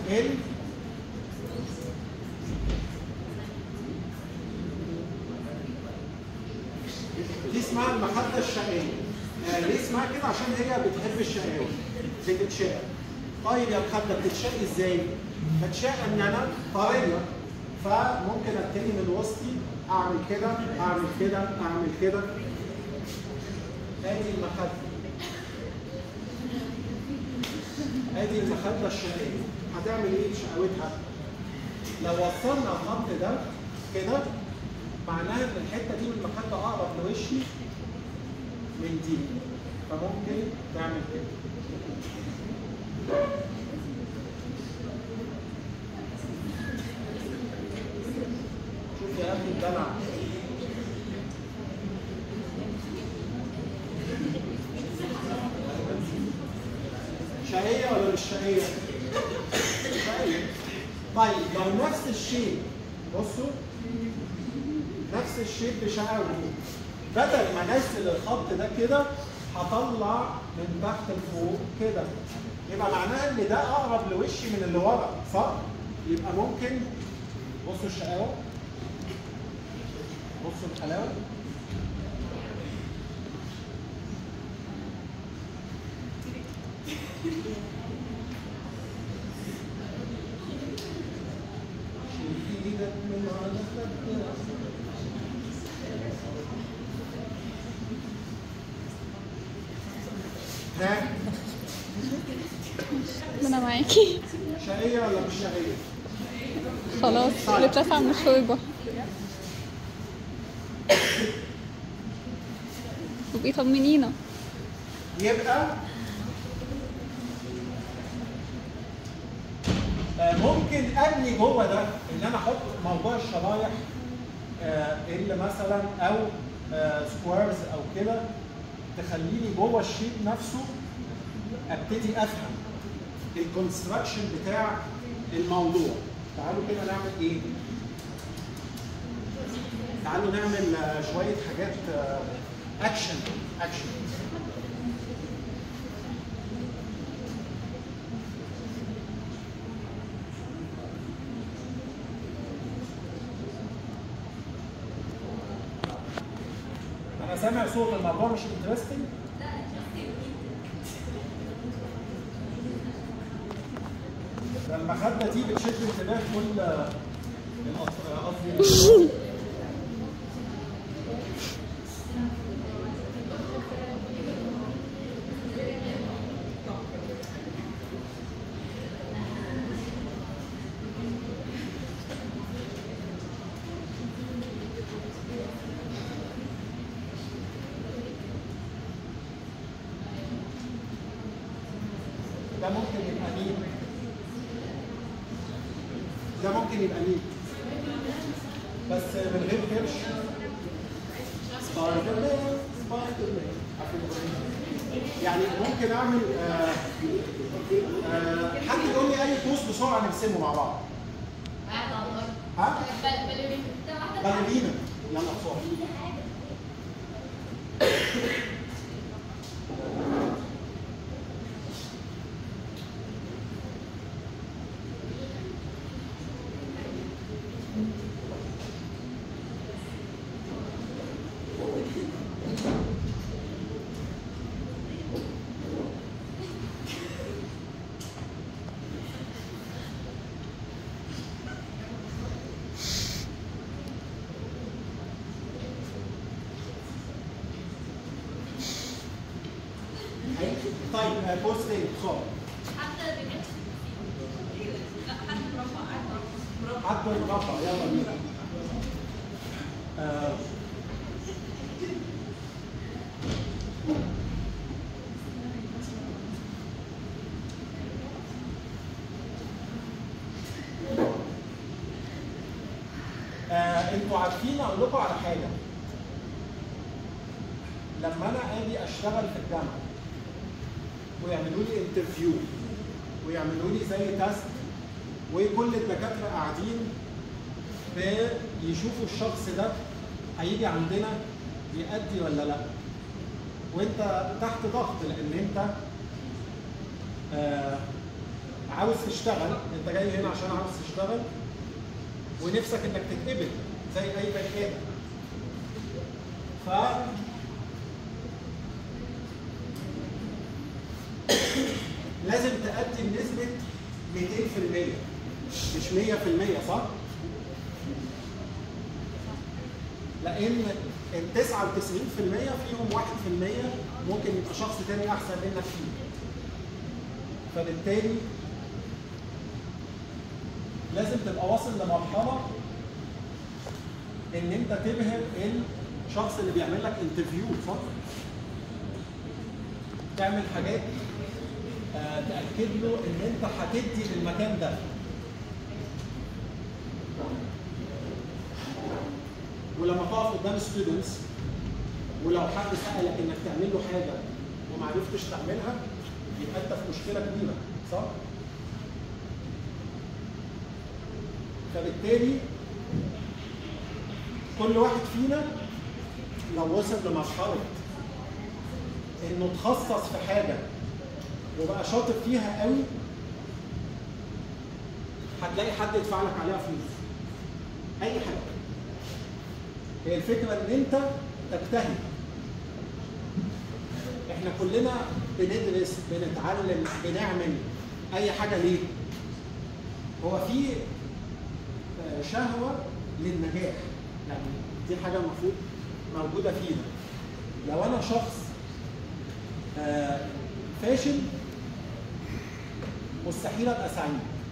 ال دي اسمها المخدة الشقية آه ليه اسمها كده عشان هي بتحب الشقاوة بتتشقى طيب يا مخدة بتتشقي ازاي؟ بتشقى ان انا طرية فممكن ابتدي من وسطي اعمل كده اعمل كده اعمل كده ادي المخدة ادي المخدة الشقية هتعمل ايه بشقاوتها؟ لو وصلنا الخط ده كده معناها ان الحته دي من المخده اقرب لوشي من دي فممكن تعمل كده شوف يا اخي الدلع شقية ولا مش شقية؟ شقية طيب لو نفس الشيء بصوا نفس الشيء بشقاوة بدل ما انزل الخط ده كده هطلع من تحت لفوق كده يبقى معناها ان ده اقرب لوشي من اللي ورا صح؟ يبقى ممكن بصوا الشقاوة بصوا الحلاوة شيل ايدك من على خدك ها ما انا معاكي شقية ولا مش شقية؟ خلاص اللي اترفع من الشوربة وبيطمنينا يبقى آه، ممكن ابني جوه ده ان انا احط موضوع الشرايح آه، اللي مثلا او سكويرز او كده تخليني جوه الشيت نفسه ابتدي افهم الكونستراكشن بتاع الموضوع تعالوا كده نعمل ايه؟ تعالوا نعمل آه، شويه حاجات اكشن اكشن انا سامع صوت الموضوع مش انترستنج ده المخده دي بتشد انتباه كل الأط- قصدي ده ممكن يبقى مين؟ ده ممكن يبقى مين؟ بس من غير كرش سبايدر مان سبايدر مان عارفين الأغنية؟ يعني ممكن اعمل آه آه حد يقول لي اي قوس بسرعه نرسمه مع بعض ها؟ باليرينا يلا بسرعه طيب آه، بوست تاني بسرعه حد الغطا يلا بينا آه، آه، انتوا عارفين اقول لكم على حاجه لما انا اجي اشتغل في الجامعه ويعملوا لي انترفيو ويعملوا لي زي تيست وكل الدكاتره قاعدين بيشوفوا الشخص ده هيجي عندنا يأدي ولا لا وانت تحت ضغط لان انت آه عاوز تشتغل انت جاي هنا عشان عاوز تشتغل ونفسك انك تتقبل زي اي بني ادم ف لازم تقدم نسبة 200% مش 100% صح؟ لأن ال 99% فيهم 1% ممكن يبقى شخص تاني أحسن منك فيه. فبالتالي لازم تبقى واصل لمرحلة إن أنت تبهر الشخص اللي بيعمل لك انترفيو صح؟ تعمل حاجات آه، تاكد له ان انت هتدي للمكان ده ولما تقف قدام ستودنتس ولو حد سالك انك تعمل له حاجه وما عرفتش تعملها يبقى انت في مشكله كبيره صح؟ فبالتالي كل واحد فينا لو وصل لمرحله انه تخصص في حاجه وبقى شاطر فيها قوي هتلاقي حد يدفع لك عليها فلوس اي حاجه هي الفكره ان انت تجتهد احنا كلنا بندرس بنتعلم بنعمل اي حاجه ليه هو في آه، شهوه للنجاح يعني دي حاجه المفروض موجوده فينا لو انا شخص آه، فاشل مستحيل ابقى سعيد